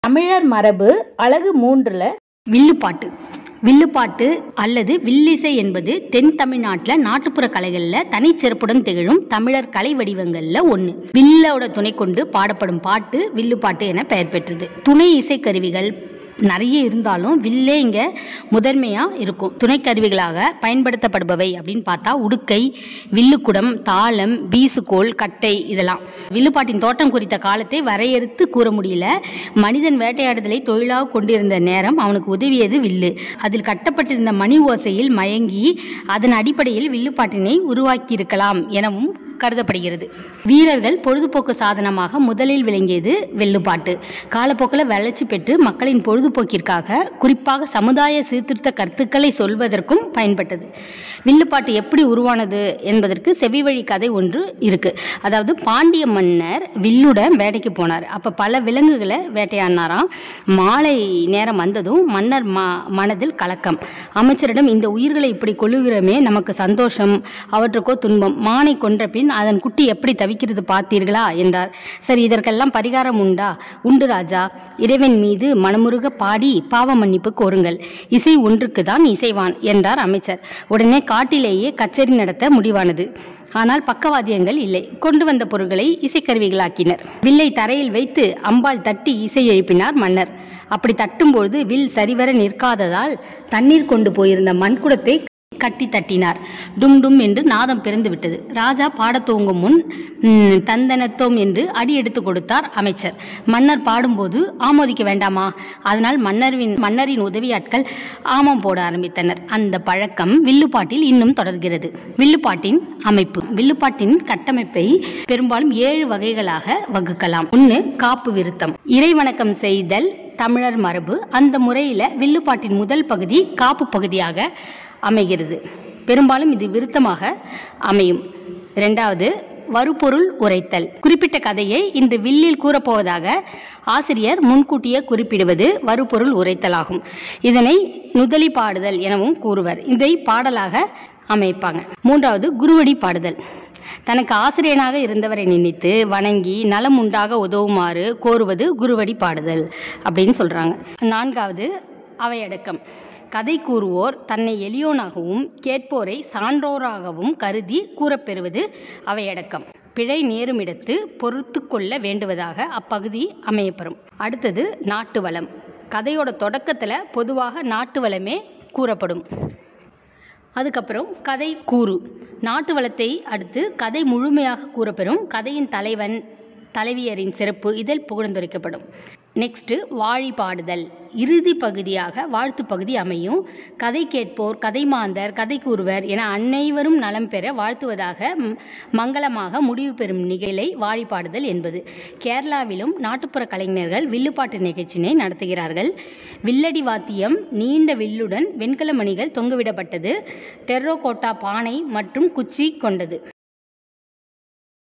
தமிழர் மரபு அலகு மூன்றில் வில்லுப்பாட்டு வில்லுப்பாட்டு அல்லது வில்லிசை என்பது தென் தமிழ்நாட்டில் நாட்டுப்புற கலைகளில் தனிச்சிறப்புடன் திகழும் தமிழர் கலை வடிவங்களில் ஒன்று வில்லோட துணை கொண்டு பாடப்படும் பாட்டு வில்லுப்பாட்டு என பெயர் பெற்றது துணை இசைக்கருவிகள் நிறைய இருந்தாலும் வில்லே இங்கே முதன்மையாக இருக்கும் துணைக்கருவிகளாக பயன்படுத்தப்படுபவை அப்படின்னு பார்த்தா உடுக்கை வில்லுக்குடம் தாளம் வீசுகோல் கட்டை இதெல்லாம் வில்லுப்பாட்டின் தோட்டம் குறித்த காலத்தை வரையறுத்து கூற முடியல மனிதன் வேட்டையாடுதலை தொழிலாக கொண்டிருந்த நேரம் அவனுக்கு உதவியது வில்லு அதில் கட்டப்பட்டிருந்த மணி ஓசையில் மயங்கி அதன் அடிப்படையில் வில்லுப்பாட்டினை உருவாக்கியிருக்கலாம் எனவும் கருதப்படுகிறது வீரர்கள் பொழுதுபோக்கு சாதனமாக முதலில் விளங்கியது வில்லுப்பாட்டு காலப்போக்கில் வளர்ச்சி பெற்று மக்களின் பொழுதுபோக்கிற்காக குறிப்பாக சமுதாய சீர்திருத்த கருத்துக்களை சொல்வதற்கும் பயன்பட்டது வில்லுப்பாட்டு எப்படி உருவானது என்பதற்கு செவிவழி கதை ஒன்று இருக்கு அதாவது பாண்டிய மன்னர் வில்லுடன் வேட்டைக்கு போனார் அப்போ பல விலங்குகளை வேட்டையாடினாராம் மாலை நேரம் வந்ததும் மன்னர் ம மனதில் கலக்கம் அமைச்சரிடம் இந்த உயிர்களை இப்படி கொள்ளுகிறோமே நமக்கு சந்தோஷம் அவற்றுக்கோ துன்பம் மானை கொன்ற பின் அதன் குட்டி எப்படி தவிக்கிறது பார்த்தீர்களா என்றார் சரி இதற்கெல்லாம் பரிகாரம் உண்டா உண்டு ராஜா இறைவன் மீது மனமுருக பாடி பாவ மன்னிப்பு கோருங்கள் இசை ஒன்றுக்கு தான் இசைவான் என்றார் அமைச்சர் உடனே காட்டிலேயே கச்சேரி நடத்த முடிவானது ஆனால் பக்கவாத்தியங்கள் இல்லை கொண்டு வந்த பொருட்களை இசைக்கருவிகளாக்கினர் வில்லை தரையில் வைத்து அம்பாள் தட்டி இசை எழுப்பினார் மன்னர் அப்படி தட்டும்பொழுது வில் சரிவர நிற்காததால் தண்ணீர் கொண்டு போயிருந்த மண்குடத்தை கட்டி தட்டினார் டும் டும் என்று நாதம் பிறந்து விட்டது ராஜா பாடத் துவங்கும் முன் ம், தந்தனத்தோம் என்று அடி எடுத்து கொடுத்தார் அமைச்சர் மன்னர் பாடும்போது ஆமோதிக்க வேண்டாமா அதனால் மன்னரின் மன்னரின் உதவியாட்கள் ஆமம் போட ஆரம்பித்தனர் அந்த பழக்கம் வில்லுப்பாட்டில் இன்னும் தொடர்கிறது வில்லுப்பாட்டின் அமைப்பு வில்லுப்பாட்டின் கட்டமைப்பை பெரும்பாலும் ஏழு வகைகளாக வகுக்கலாம் ஒன்று காப்பு விருத்தம் இறைவணக்கம் செய்தல் தமிழர் மரபு அந்த முறையில் வில்லுப்பாட்டின் முதல் பகுதி காப்பு பகுதியாக அமைகிறது பெரும்பாலும் இது விருத்தமாக அமையும் இரண்டாவது வருபொருள் உரைத்தல் குறிப்பிட்ட கதையை இன்று வில்லில் கூறப்போவதாக ஆசிரியர் முன்கூட்டியே குறிப்பிடுவது வருபொருள் உரைத்தலாகும் இதனை நுதலி பாடுதல் எனவும் கூறுவர் இதை பாடலாக அமைப்பாங்க மூன்றாவது குருவடி பாடுதல் தனக்கு ஆசிரியனாக இருந்தவரை நினைத்து வணங்கி நலம் உண்டாக உதவுமாறு கோருவது குருவடி பாடுதல் அப்படின்னு சொல்றாங்க நான்காவது அவையடக்கம் கதை கூறுவோர் தன்னை எளியோனாகவும் கேட்போரை சான்றோராகவும் கருதி கூறப்பெறுவது அவையடக்கம் பிழை நேருமிடத்து பொறுத்து கொள்ள வேண்டுவதாக அப்பகுதி அமையப்பெறும் அடுத்தது நாட்டு வளம் கதையோட தொடக்கத்தில் பொதுவாக நாட்டு வளமே கூறப்படும் அதுக்கப்புறம் கதை கூறு நாட்டு வளத்தை அடுத்து கதை முழுமையாக கூறப்பெறும் கதையின் தலைவன் தலைவியரின் சிறப்பு இதில் புகழ்ந்துரைக்கப்படும் நெக்ஸ்ட்டு வாழி பாடுதல் இறுதி பகுதியாக வாழ்த்து பகுதி அமையும் கதை கேட்போர் கதை மாந்தர் கதை கூறுவர் என அனைவரும் நலம் பெற வாழ்த்துவதாக ம், மங்களமாக முடிவு பெறும் நிகழை வாழி பாடுதல் என்பது கேரளாவிலும் நாட்டுப்புற கலைஞர்கள் வில்லுப்பாட்டு நிகழ்ச்சியினை நடத்துகிறார்கள் வில்லடி வாத்தியம் நீண்ட வில்லுடன் வெண்கல மணிகள் தொங்கவிடப்பட்டது டெர்ரோகோட்டா பானை மற்றும் குச்சி கொண்டது